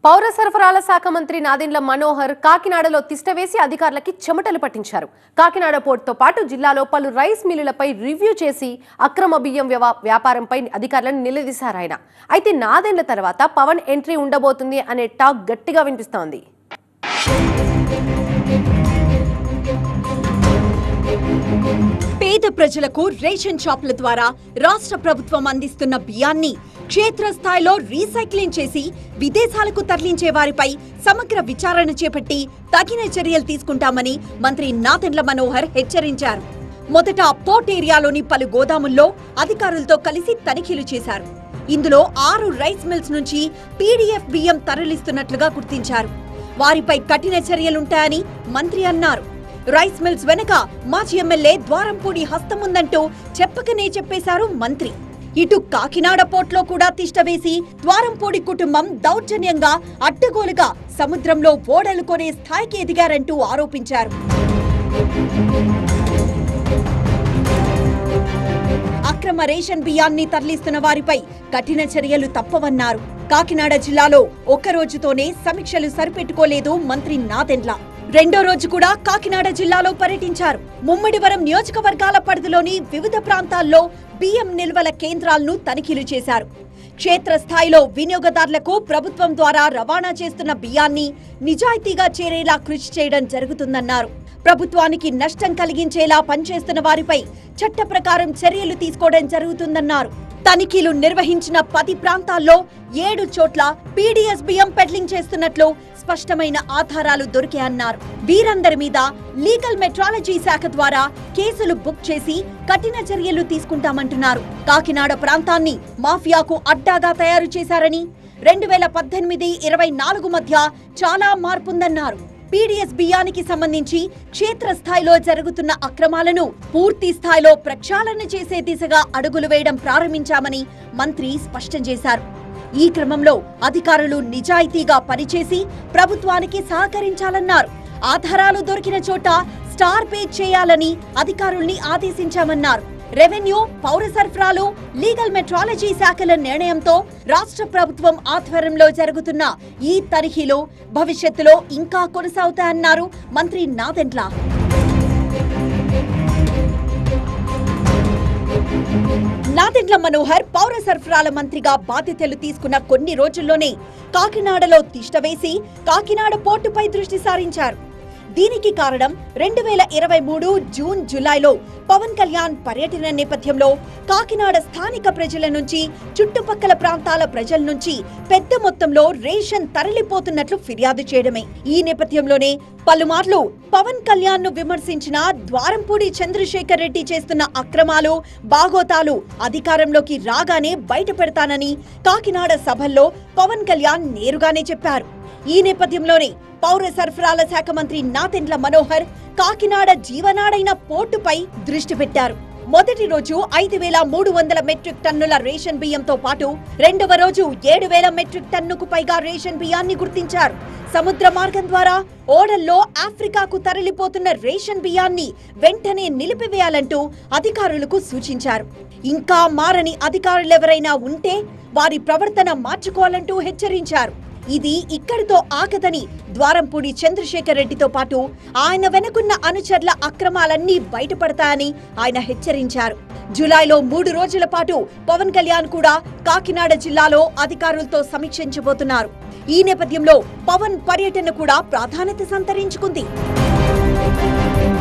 పౌర సరఫరాల శాఖ మంత్రి నాదెండ్ల మనోహర్ కాకినాడలో తిష్టవేసి అధికారులకి చెమటలు పట్టించారు కాకినాడ పోర్టుతో పాటు జిల్లాలో పలు రైస్ మిల్లులపై రివ్యూ చేసి అక్రమ బియ్యం వ్యవ- వ్యాపారంపై అధికారులను నిలదీశారు ఆయన అయితే నాదెండ్ల తర్వాత పవన్ ఎంట్రీ ఉండబోతుంది అనే టాక్ గట్టిగా వినిపిస్తోంది పేద ప్రజలకు రేషన్ షాపుల ద్వారా రాష్ట్ర ప్రభుత్వం అందిస్తున్న బియ్యాన్ని క్షేత్రస్థాయిలో రీసైక్లింగ్ చేసి విదేశాలకు తరలించే వారిపై సమగ్ర విచారణ చేపట్టి తగిన చర్యలు తీసుకుంటామని మంత్రి నాదెండ్ల మనోహర్ హెచ్చరించారు మొదట పోర్ట్ ఏరియాలోని పలు గోదాముల్లో అధికారులతో కలిసి తనిఖీలు చేశారు ఇందులో ఆరు రైస్ మిల్స్ నుంచి పీడీఎఫ్ బియ్యం తరలిస్తున్నట్లుగా గుర్తించారు వారిపై కఠిన చర్యలుంటాయని మంత్రి అన్నారు రైస్ మిల్స్ వెనక మాజీ ఎమ్మెల్యే ద్వారంపూడి హస్తముందంటూ చెప్పకనే చెప్పేశారు మంత్రి ఇటు కాకినాడ పోర్ట్లో కూడా తిష్టవేసి ద్వారంపూడి కుటుంబం దౌర్జన్యంగా అడ్డగోలుగా సముద్రంలో ఓడలు కొనే స్థాయికి ఎదిగారంటూ ఆరోపించారు అక్రమ రేషన్ బియ్యాన్ని తరలిస్తున్న వారిపై కఠిన చర్యలు తప్పవన్నారు కాకినాడ జిల్లాలో ఒక్క రోజుతోనే సమీక్షలు సరిపెట్టుకోలేదు మంత్రి నాదెండ్ల రెండో రోజు కూడా కాకినాడ జిల్లాలో పర్యటించారు ముమ్మడివరం నియోజకవర్గాల పరిధిలోని వివిధ ప్రాంతాల్లో బియ్యం నిల్వల కేంద్రాలను తనిఖీలు చేశారు క్షేత్రస్థాయిలో వినియోగదారులకు ప్రభుత్వం ద్వారా రవాణా చేస్తున్న బియ్యాన్ని నిజాయితీగా చేరేలా కృషి చేయడం జరుగుతుందన్నారు ప్రభుత్వానికి నష్టం కలిగించేలా పనిచేస్తున్న వారిపై చట్ట ప్రకారం చర్యలు తీసుకోవడం జరుగుతుందన్నారు తనిఖీలు నిర్వహించిన పది ప్రాంతాల్లో ఏడు చోట్ల పీడీఎస్ బియ్యం పెడ్లింగ్ చేస్తున్నట్లు స్పష్టమైన ఆధారాలు దొరికాయన్నారు వీరందరి మీద లీగల్ మెట్రాలజీ శాఖ ద్వారా కేసులు బుక్ చేసి కఠిన చర్యలు తీసుకుంటామంటున్నారు కాకినాడ ప్రాంతాన్ని మాఫియాకు అడ్డాగా తయారు చేశారని రెండు వేల పద్దెనిమిది ఇరవై నాలుగు మధ్య చాలా మార్పుందన్నారు పీడీఎస్ బియ్యానికి సంబంధించి క్షేత్రస్థాయిలో జరుగుతున్న అక్రమాలను పూర్తి స్థాయిలో ప్రక్షాళన చేసే దిశగా అడుగులు వేయడం ప్రారంభించామని మంత్రి స్పష్టం చేశారు ఈ క్రమంలో అధికారులు నిజాయితీగా పనిచేసి ప్రభుత్వానికి సహకరించాలన్నారు ఆధారాలు దొరికిన చోట స్టార్ పే చేయాలని అధికారుల్ని ఆదేశించామన్నారు రెవెన్యూ పౌర సరఫరాలు లీగల్ మెట్రాలజీ శాఖల నిర్ణయంతో రాష్ట్ర ప్రభుత్వం ఆధ్వర్యంలో జరుగుతున్న ఈ తనిఖీలు భవిష్యత్తులో ఇంకా కొనసాగుతాయన్నారు మంత్రి నాదెండ్ల నాదెండ్ల మనోహర్ పౌర సరఫరాల మంత్రిగా బాధ్యతలు తీసుకున్న కొన్ని రోజుల్లోనే కాకినాడలో తిష్టవేసి కాకినాడ పోర్టుపై దృష్టి సారించారు దీనికి కారణం రెండు వేల ఇరవై మూడు జూన్ జూలైలో పవన్ కళ్యాణ్ పర్యటన నేపథ్యంలో కాకినాడ స్థానిక ప్రజల నుంచి చుట్టుపక్కల ప్రాంతాల ప్రజల నుంచి పెద్ద మొత్తంలో రేషన్ తరలిపోతున్నట్లు ఫిర్యాదు చేయడమే ఈ నేపథ్యంలోనే పలుమార్లు పవన్ కళ్యాణ్ ను విమర్శించిన ద్వారంపూడి చంద్రశేఖర్ రెడ్డి చేస్తున్న అక్రమాలు బాగోతాలు అధికారంలోకి రాగానే బయట పెడతానని కాకినాడ సభల్లో పవన్ కళ్యాణ్ నేరుగానే చెప్పారు ఈ నేపథ్యంలోనే పౌర సరఫరాల శాఖ మంత్రి నాదెండ్ల మనోహర్ కాకినాడ జీవనాడైన పోర్టుపై దృష్టి పెట్టారు మొదటి రోజు ఐదు వేల మూడు వందల మెట్రిక్ టన్నుల రేషన్ బియ్యంతో పాటు రెండవ రోజు ఏడు వేల మెట్రిక్ టన్నుకు పైగా రేషన్ బియ్యాన్ని గుర్తించారు సముద్ర మార్గం ద్వారా ఓడల్లో ఆఫ్రికాకు తరలిపోతున్న రేషన్ బియ్యాన్ని వెంటనే నిలిపివేయాలంటూ అధికారులకు సూచించారు ఇంకా మారని అధికారులెవరైనా ఉంటే వారి ప్రవర్తన మార్చుకోవాలంటూ హెచ్చరించారు ఇది ఇక్కడితో ఆగదని ద్వారంపూడి చంద్రశేఖర్ రెడ్డితో పాటు ఆయన వెనుకున్న అనుచరుల అక్రమాలన్నీ బయటపడతాయని ఆయన హెచ్చరించారు జూలైలో మూడు రోజుల పాటు పవన్ కళ్యాణ్ కూడా కాకినాడ జిల్లాలో అధికారులతో సమీక్షించబోతున్నారు ఈ నేపథ్యంలో పవన్ పర్యటన కూడా ప్రాధాన్యత సంతరించుకుంది